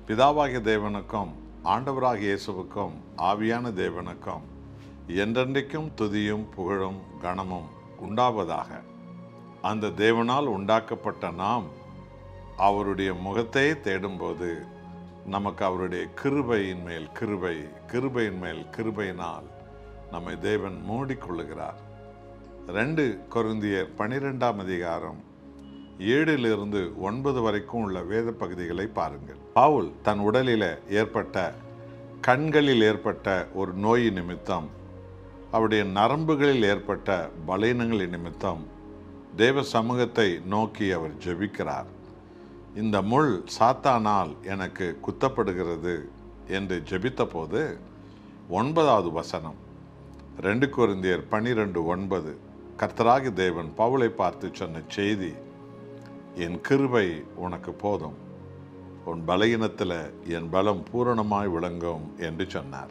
பிதாவாகிய தேவனுக்கும் ஆண்டவராகிய இயேசுவுக்கும் ஆவியான தேவனுக்கும் என்றென்றைக்கும் துதியும் புகழும் கனமும் உண்டாவதாக அந்த தேவனால் உண்டாக்கப்பட்ட நாம் அவருடைய முகத்தை தேடும்போது நமக்கு அவருடைய கிருபையின் மேல் கிருபை கிருபையின் மேல் கிருபையினால் நம்மை தேவன் மூடிக்கொள்ளுகிறார் ரெண்டு கொருந்தியர் பனிரெண்டாம் அதிகாரம் ஏழிலிருந்து ஒன்பது வரைக்கும் உள்ள வேத பகுதிகளை பாருங்கள் பவுல் தன் உடலில் ஏற்பட்ட கண்களில் ஏற்பட்ட ஒரு நோய் நிமித்தம் அவருடைய நரம்புகளில் ஏற்பட்ட பலீனங்களின் நிமித்தம் தேவ சமூகத்தை நோக்கி அவர் ஜெபிக்கிறார் இந்த முள் சாத்தானால் எனக்கு குத்தப்படுகிறது என்று ஜெபித்தபோது ஒன்பதாவது வசனம் ரெண்டு கொரிந்தியர் பனிரெண்டு ஒன்பது கர்த்தராகி தேவன் பவுலை பார்த்து சொன்ன செய்தி என் கிருபை உனக்கு போதும் உன் பலகீனத்தில் என் பலம் பூரணமாய் விளங்கும் என்று சொன்னார்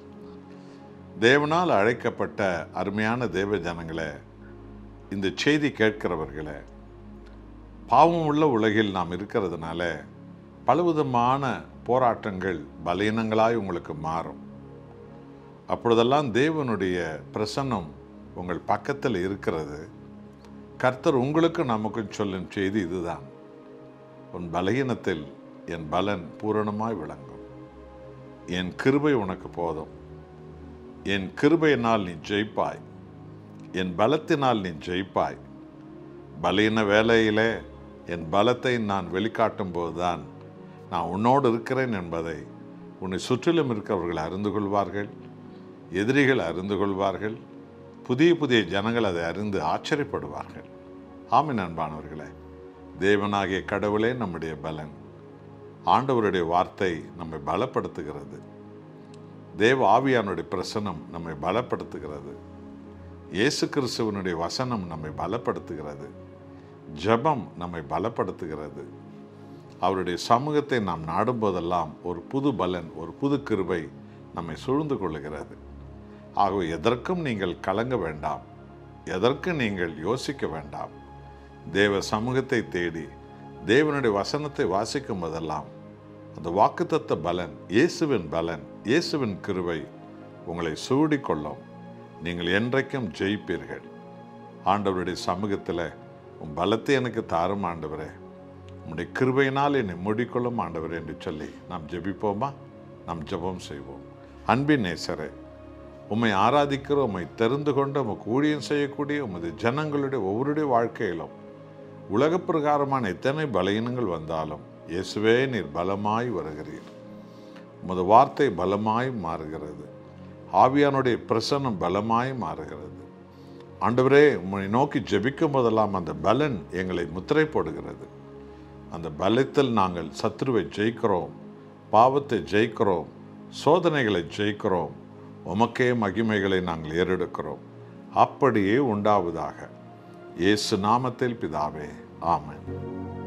தேவனால் அழைக்கப்பட்ட அருமையான தேவ ஜனங்களே இந்த செய்தி கேட்கிறவர்களே பாவம் உள்ள உலகில் நாம் இருக்கிறதுனால பலவிதமான போராட்டங்கள் பலீனங்களாய் உங்களுக்கு மாறும் அப்பொழுதெல்லாம் தேவனுடைய பிரசன்னம் உங்கள் பக்கத்தில் இருக்கிறது கர்த்தர் உங்களுக்கு நமக்கும் சொல்லும் செய்தி இதுதான் உன் பலகீனத்தில் என் பலன் பூரணமாய் விளங்கும் என் கிருபை உனக்கு போதும் என் கிருபையினால் நீ ஜெயிப்பாய் என் பலத்தினால் நீ ஜெயிப்பாய் பலீன வேலையிலே என் பலத்தை நான் வெளிக்காட்டும் போதுதான் நான் உன்னோடு இருக்கிறேன் என்பதை உன்னை சுற்றிலும் இருக்கிறவர்கள் அறிந்து கொள்வார்கள் எதிரிகள் அறிந்து கொள்வார்கள் புதிய புதிய ஜனங்கள் அதை அறிந்து ஆச்சரியப்படுவார்கள் ஆமின் அன்பானவர்களே தேவனாகிய கடவுளே நம்முடைய பலன் ஆண்டவருடைய வார்த்தை நம்மை பலப்படுத்துகிறது தேவ ஆவியானுடைய பிரசனம் நம்மை பலப்படுத்துகிறது இயேசு கிறிஸ்துவனுடைய வசனம் நம்மை பலப்படுத்துகிறது ஜெபம் நம்மை பலப்படுத்துகிறது அவருடைய சமூகத்தை நாம் நாடும்போதெல்லாம் ஒரு புது பலன் ஒரு புது கிருபை நம்மை சூழ்ந்து கொள்ளுகிறது ஆகவே எதற்கும் நீங்கள் கலங்க வேண்டாம் எதற்கும் நீங்கள் யோசிக்க வேண்டாம் தேவ சமூகத்தை தேடி தேவனுடைய வசனத்தை வாசிக்கும் போதெல்லாம் அந்த வாக்குத்தத்த பலன் இயேசுவின் பலன் இயேசுவின் கிருவை உங்களை சூடிக்கொள்ளும் நீங்கள் என்றைக்கும் ஜெயிப்பீர்கள் ஆண்டவருடைய சமூகத்தில் உன் பலத்தை எனக்கு தாரும் ஆண்டவரே உம்முடைய கிருபையினால் என்னை மூடிக்கொள்ளும் ஆண்டவர் என்று சொல்லி நாம் ஜெபிப்போமா நாம் ஜெபம் செய்வோம் அன்பின் நேசரே உம்மை ஆராதிக்கிற உம்மை தெரிந்து கொண்டு உமக்கு ஊழியம் செய்யக்கூடிய உமது ஜனங்களுடைய ஒவ்வொருடைய வாழ்க்கையிலும் உலக பிரகாரமான எத்தனை பலகீனங்கள் வந்தாலும் இயேசுவே நீர் பலமாய் வருகிறீர் உமது வார்த்தை பலமாய் மாறுகிறது ஆவியானுடைய பிரசன்னம் பலமாய் மாறுகிறது ஆண்டவரே உம்மை நோக்கி ஜெபிக்கும் போதெல்லாம் அந்த பலன் எங்களை முத்திரை போடுகிறது அந்த பலத்தில் நாங்கள் சத்ருவை ஜெயிக்கிறோம் பாவத்தை ஜெயிக்கிறோம் சோதனைகளை ஜெயிக்கிறோம் உமக்கே மகிமைகளை நாங்கள் ஏறெடுக்கிறோம் அப்படியே உண்டாவதாக இயேசு நாமத்தில் பிதாவே ஆமென்